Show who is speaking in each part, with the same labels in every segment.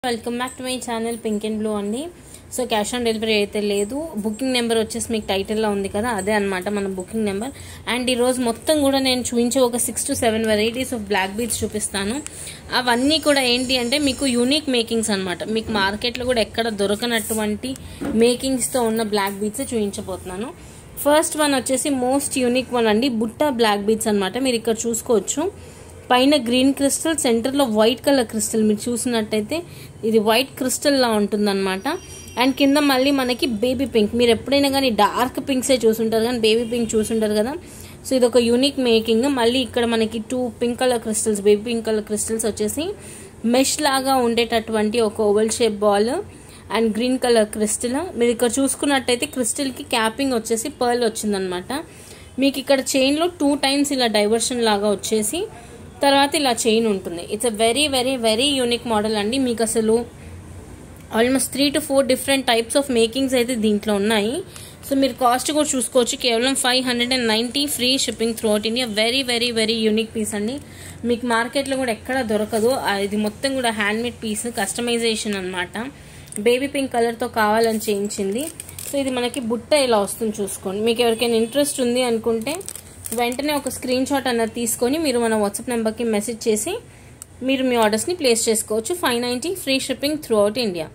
Speaker 1: welcome back to my channel pink and blue అండి so cash on delivery అయితే లేదు booking number వచ్చేసి మీకు టైటిల్లో ఉంది కదా అదే అనమాట మన బుకింగ్ నెంబర్ అండ్ ఈరోజు మొత్తం కూడా నేను చూపించే ఒక six to seven varieties of black beads చూపిస్తాను అవన్నీ కూడా ఏంటి అంటే మీకు యూనిక్ మేకింగ్స్ అనమాట మీకు మార్కెట్లో కూడా ఎక్కడ దొరకనటువంటి మేకింగ్స్తో ఉన్న బ్లాక్ బీడ్స్ చూపించబోతున్నాను ఫస్ట్ వన్ వచ్చేసి మోస్ట్ యూనిక్ వన్ అండి బుట్ట బ్లాక్ బీడ్స్ అనమాట మీరు ఇక్కడ చూసుకోవచ్చు పైన గ్రీన్ క్రిస్టల్ సెంటర్లో వైట్ కలర్ క్రిస్టల్ మీరు చూసినట్టయితే ఇది వైట్ క్రిస్టల్ లా ఉంటుందన్నమాట అండ్ కింద మళ్ళీ మనకి బేబీ పింక్ మీరు ఎప్పుడైనా కానీ డార్క్ పింక్సే చూసుంటారు కానీ బేబీ పింక్ చూసుంటారు కదా సో ఇది ఒక యూనిక్ మేకింగ్ మళ్ళీ ఇక్కడ మనకి two pink colour crystals baby pink colour crystals వచ్చేసి మెష్ లాగా ఉండేటటువంటి ఒక oval shape ball and green colour crystal మీరు ఇక్కడ చూసుకున్నట్టయితే క్రిస్టల్కి క్యాపింగ్ వచ్చేసి పర్ల్ వచ్చిందనమాట మీకు ఇక్కడ చైన్లో టూ టైమ్స్ ఇలా డైవర్షన్ లాగా వచ్చేసి తర్వాత ఇలా చైన్ ఉంటుంది it's a very very very unique model అండి మీకు అసలు almost three to four different types of makings అయితే దీంట్లో ఉన్నాయి సో మీరు కాస్ట్ కూడా చూసుకోవచ్చు కేవలం five hundred and ninety free shipping throughout India very very very unique piece అండి మీకు మార్కెట్లో కూడా ఎక్కడ దొరకదు ఇది మొత్తం కూడా హ్యాండ్మేడ్ పీస్ కస్టమైజేషన్ అనమాట బేబీ పింక్ కలర్తో కావాలని చేయించింది సో ఇది మనకి బుట్ట ఇలా వస్తుంది చూసుకోండి మీకు ఎవరికైనా ఇంట్రెస్ట్ ఉంది అనుకుంటే వెంటనే ఒక స్క్రీన్ షాట్ అన్నది తీసుకొని మీరు మన వాట్సాప్ నెంబర్కి మెసేజ్ చేసి మీరు మీ ఆర్డర్స్ని ప్లేస్ చేసుకోవచ్చు five ninety free shipping throughout India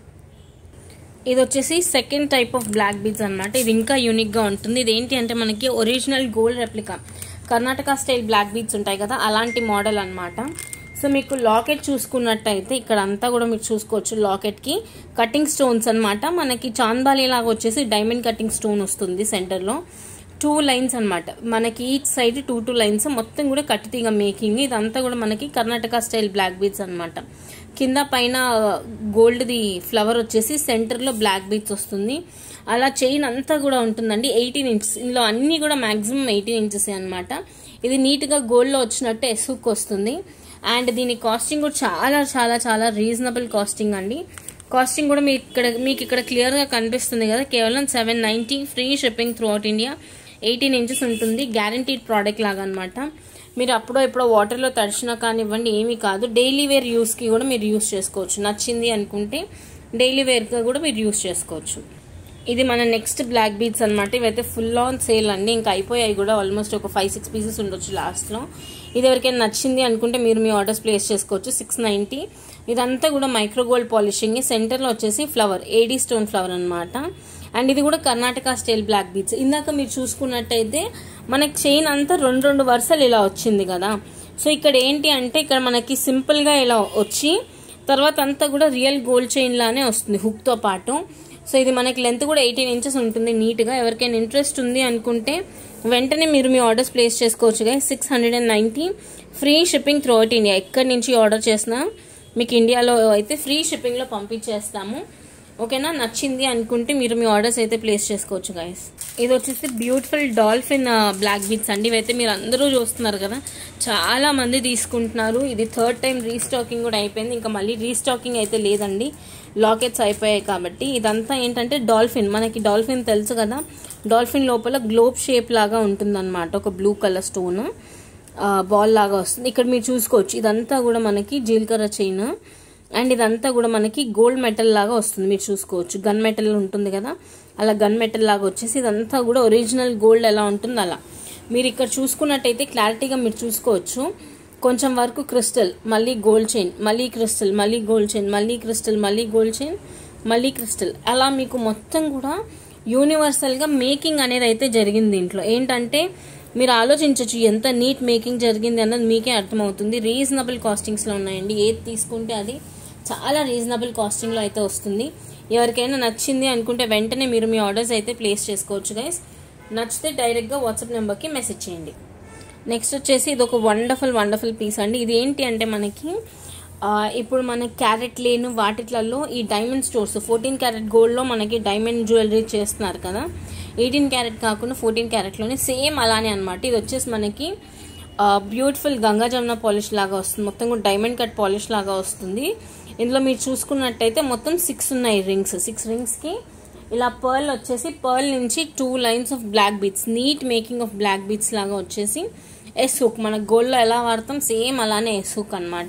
Speaker 1: ఇది వచ్చేసి second type of black beads అనమాట ఇది ఇంకా యూనిక్గా ఉంటుంది ఇది ఏంటి అంటే మనకి original gold replica Karnataka style black beads ఉంటాయి కదా అలాంటి మోడల్ అనమాట సో మీకు లాకెట్ చూసుకున్నట్టయితే ఇక్కడ అంతా కూడా మీరు చూసుకోవచ్చు లాకెట్కి కటింగ్ స్టోన్స్ అనమాట మనకి చాందాలి లాగా వచ్చేసి డైమండ్ కటింగ్ స్టోన్ వస్తుంది సెంటర్లో టూ లైన్స్ అనమాట మనకి each side two two lines మొత్తం కూడా కట్టితీగ మేకింగ్ ఇదంతా కూడా మనకి కర్ణాటక స్టైల్ బ్లాక్ బీడ్స్ అనమాట కింద పైన గోల్డ్ది ఫ్లవర్ వచ్చేసి సెంటర్లో బ్లాక్ బీడ్స్ వస్తుంది అలా చైన్ అంతా కూడా ఉంటుందండి ఎయిటీన్ ఇంచెస్ ఇందులో అన్నీ కూడా మాక్సిమం ఎయిటీన్ ఇంచెస్ అనమాట ఇది నీట్గా గోల్డ్లో వచ్చినట్టు ఎసుక్ వస్తుంది అండ్ దీని కాస్టింగ్ కూడా చాలా చాలా చాలా రీజనబుల్ కాస్టింగ్ అండి కాస్టింగ్ కూడా మీకు ఇక్కడ మీకు ఇక్కడ క్లియర్గా కనిపిస్తుంది కదా కేవలం seven ninety free shipping throughout India eighteen inches ఉంటుంది గ్యారంటీడ్ ప్రోడక్ట్ లాగా అనమాట మీరు అప్పుడో ఎప్పుడో వాటర్లో తడిచినా కానివ్వండి ఏమీ కాదు డైలీ వేర్ యూస్కి కూడా మీరు యూస్ చేసుకోవచ్చు నచ్చింది అనుకుంటే డైలీ వేర్గా కూడా మీరు యూస్ చేసుకోవచ్చు ఇది మన నెక్స్ట్ బ్లాక్ బీడ్స్ అనమాట ఇవైతే ఫుల్ ఆన్ సేల్ అండి ఇంకా అయిపోయాయి కూడా ఆల్మోస్ట్ ఒక ఫైవ్ సిక్స్ పీసెస్ ఉండొచ్చు లాస్ట్లో ఇది ఎవరికైనా నచ్చింది అనుకుంటే మీరు మీ ఆర్డర్స్ ప్లేస్ చేసుకోవచ్చు సిక్స్ నైంటీ ఇదంతా కూడా మైక్రో గోల్డ్ పాలిషింగ్ సెంటర్లో వచ్చేసి ఫ్లవర్ ఏడీ స్టోన్ ఫ్లవర్ అనమాట అండ్ ఇది కూడా కర్ణాటక స్టైల్ బ్లాక్ బీడ్స్ ఇందాక మీరు చూసుకున్నట్టయితే మనకి చైన్ అంతా రెండు రెండు వరుసలు ఇలా వచ్చింది కదా సో ఇక్కడ ఏంటి అంటే ఇక్కడ మనకి సింపుల్గా ఇలా వచ్చి తర్వాత అంతా కూడా రియల్ గోల్డ్ చైన్ లానే వస్తుంది హుక్తో పాటు సో ఇది మనకి లెంత్ కూడా ఎయిటీన్ ఇంచెస్ ఉంటుంది నీట్గా ఎవరికైనా ఇంట్రెస్ట్ ఉంది అనుకుంటే వెంటనే మీరు మీ ఆర్డర్స్ ప్లేస్ చేసుకోవచ్చు గా six hundred and ninety free shipping throughout India ఎక్కడి నుంచి ఆర్డర్ చేసినా మీకు ఇండియాలో అయితే ఫ్రీ షిప్పింగ్లో పంపించేస్తాము ఓకేనా నచ్చింది అనుకుంటే మీరు మీ ఆర్డర్స్ అయితే ప్లేస్ చేసుకోవచ్చు గైస్ ఇది వచ్చేసి బ్యూటిఫుల్ డాల్ఫిన్ బ్లాక్ బీట్స్ అండి ఇవైతే మీరు అందరూ చూస్తున్నారు కదా చాలా మంది తీసుకుంటున్నారు ఇది థర్డ్ టైం రీస్టాకింగ్ కూడా అయిపోయింది ఇంకా మళ్ళీ రీస్టాకింగ్ అయితే లేదండి లాకెట్స్ అయిపోయాయి కాబట్టి ఇదంతా ఏంటంటే డాల్ఫిన్ మనకి డాల్ఫిన్ తెలుసు కదా డాల్ఫిన్ లోపల గ్లోబ్ షేప్ లాగా ఉంటుందన్నమాట ఒక బ్లూ కలర్ స్టోన్ బాల్ లాగా వస్తుంది ఇక్కడ మీరు చూసుకోవచ్చు ఇదంతా కూడా మనకి జీలకర్ర చైన్ అండ్ ఇదంతా కూడా మనకి గోల్డ్ మెటల్ లాగా వస్తుంది మీరు చూసుకోవచ్చు గన్ మెటల్ ఉంటుంది కదా అలా గన్ మెటల్ లాగా వచ్చేసి ఇదంతా కూడా ఒరిజినల్ గోల్డ్ ఎలా ఉంటుంది అలా మీరు ఇక్కడ చూసుకున్నట్టయితే క్లారిటీగా మీరు చూసుకోవచ్చు కొంచెం వరకు క్రిస్టల్ మళ్ళీ గోల్డ్ చైన్ మళ్ళీ క్రిస్టల్ మళ్ళీ గోల్డ్ చైన్ మళ్ళీ క్రిస్టల్ మళ్ళీ గోల్డ్ చైన్ మళ్ళీ క్రిస్టల్ అలా మీకు మొత్తం కూడా యూనివర్సల్గా మేకింగ్ అనేది అయితే జరిగింది దీంట్లో ఏంటంటే మీరు ఆలోచించవచ్చు ఎంత నీట్ మేకింగ్ జరిగింది అన్నది మీకే అర్థమవుతుంది రీజనబుల్ కాస్టింగ్స్లో ఉన్నాయండి ఏది తీసుకుంటే అది చాలా రీజనబుల్ కాస్టింగ్లో అయితే వస్తుంది ఎవరికైనా నచ్చింది అనుకుంటే వెంటనే మీరు మీ ఆర్డర్స్ అయితే ప్లేస్ చేసుకోవచ్చు గైస్ నచ్చితే డైరెక్ట్గా వాట్సాప్ నెంబర్కి మెసేజ్ చేయండి నెక్స్ట్ వచ్చేసి ఇది ఒక వండర్ఫుల్ వండర్ఫుల్ పీస్ అండి ఇది ఏంటి అంటే మనకి ఇప్పుడు మన క్యారెట్ లేను వాటిట్లలో ఈ డైమండ్ స్టోర్స్ ఫోర్టీన్ క్యారెట్ గోల్డ్లో మనకి డైమండ్ జ్యువెలరీ చేస్తున్నారు కదా ఎయిటీన్ క్యారెట్ కాకుండా ఫోర్టీన్ క్యారెట్లోనే సేమ్ అలానే అనమాట ఇది వచ్చేసి మనకి బ్యూటిఫుల్ గంగా జమున పాలిష్ లాగా వస్తుంది మొత్తం కూడా డైమండ్ కట్ పాలిష్ లాగా వస్తుంది ఇందులో మీరు చూసుకున్నట్టయితే మొత్తం సిక్స్ ఉన్నాయి రింగ్స్ సిక్స్ రింగ్స్కి ఇలా పర్ల్ వచ్చేసి పర్ల్ నుంచి two lines of black beads neat making of black beads లాగా వచ్చేసి ఎస్ హుక్ మన గోల్డ్లో ఎలా వాడతాం సేమ్ అలానే ఎస్ హుక్ అనమాట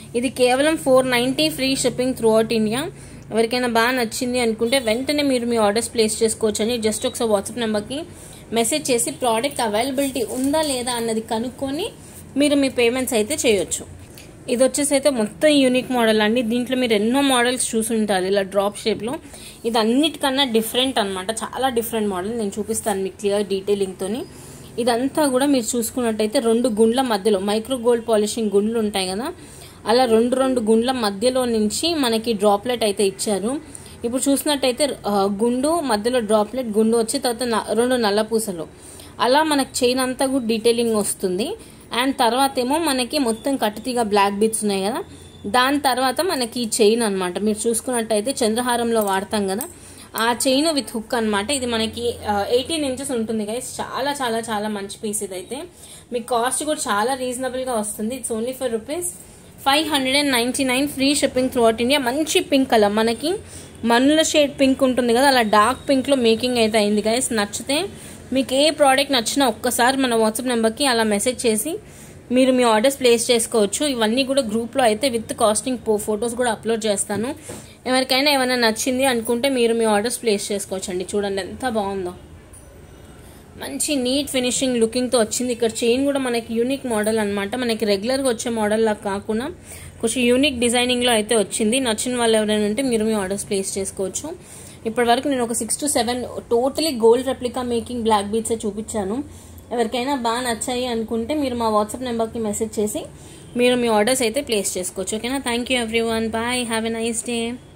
Speaker 1: ఇది కేవలం four ninety free shipping throughout India ఎవరికైనా బాగా నచ్చింది అనుకుంటే వెంటనే మీరు మీ ఆర్డర్స్ ప్లేస్ చేసుకోవచ్చు అని జస్ట్ ఒకసారి వాట్సాప్ నెంబర్కి మెసేజ్ చేసి ప్రోడక్ట్ అవైలబిలిటీ ఉందా లేదా అన్నది కనుక్కొని మీరు మీ పేమెంట్స్ అయితే చేయొచ్చు ఇది వచ్చేసి అయితే మొత్తం యూనిక్ మోడల్ అండి దీంట్లో మీరు ఎన్నో మోడల్స్ చూసుంటారు ఇలా డ్రాప్ షేప్లో ఇది అన్నిటికన్నా డిఫరెంట్ అనమాట చాలా డిఫరెంట్ మోడల్ నేను చూపిస్తాను మీకు క్లియర్ డీటెయిలింగ్తోని ఇదంతా కూడా మీరు చూసుకున్నట్టయితే రెండు గుండ్ల మధ్యలో మైక్రో గోల్డ్ పాలిషింగ్ గుండ్లు ఉంటాయి కదా అలా రెండు రెండు గుండ్ల మధ్యలో నుంచి మనకి డ్రాప్లెట్ అయితే ఇచ్చారు ఇప్పుడు చూసినట్టయితే ఆ, గుండు మధ్యలో డ్రాప్లెట్ గుండు వచ్చి తర్వాత న- రెండు నల్ల పూసలు అలా మనకి చైన్ అంతా కూడా డీటెయిలింగ్ వస్తుంది అండ్ తర్వాత ఏమో మనకి మొత్తం కట్టుతీగా బ్లాక్ బీట్స్ ఉన్నాయి కదా దాని తర్వాత మనకి ఈ చైన్ అన్నమాట మీరు చూసుకున్నట్టయితే చంద్రహారంలో వాడతాం కదా ఆ చైన్ విత్ హుక్ అన్నమాట ఇది మనకి ఎయిటీన్ ఇంచెస్ ఉంటుంది గైస్ చాలా చాలా చాలా మంచి పీస్ ఇదైతే మీకు కాస్ట్ కూడా చాలా రీజనబుల్గా వస్తుంది it's only for rupees five hundred and ninety nine free shipping throughout India మంచి పింక్ కలర్ మనకి మన్నుల షేడ్ పింక్ ఉంటుంది కదా అలా డార్క్ పింక్లో మేకింగ్ అయితే అయింది గైస్ నచ్చితే మీకు ఏ ప్రోడక్ట్ నచ్చినా ఒక్కసారి మన వాట్సాప్ నెంబర్కి అలా మెసేజ్ చేసి మీరు మీ ఆర్డర్స్ ప్లేస్ చేసుకోవచ్చు ఇవన్నీ కూడా గ్రూప్లో అయితే విత్ కాస్టింగ్ ఫొటోస్ కూడా అప్లోడ్ చేస్తాను ఎవరికైనా ఏమైనా నచ్చింది అనుకుంటే మీరు మీ ఆర్డర్స్ ప్లేస్ చేసుకోవచ్చు అండి చూడండి ఎంత బాగుందో మంచి నీట్ ఫినిషింగ్ లుకింగ్తో వచ్చింది ఇక్కడ చైన్ కూడా మనకి యూనిక్ మోడల్ అనమాట మనకి రెగ్యులర్గా వచ్చే మోడల్ లా కాకుండా కొంచెం యూనిక్ డిజైనింగ్లో అయితే వచ్చింది నచ్చిన వాళ్ళు ఎవరైనా ఉంటే మీరు మీ ఆర్డర్స్ ప్లేస్ చేసుకోవచ్చు ఇప్పటి వరకు నేను ఒక six to seven totally gold replica making black beads చూపించాను ఎవరికైనా బాగా నచ్చాయి అనుకుంటే మీరు మా వాట్సాప్ నెంబర్కి మెసేజ్ చేసి మీరు మీ ఆర్డర్స్ అయితే ప్లేస్ చేసుకోవచ్చు ఓకేనా thank you everyone bye have a nice day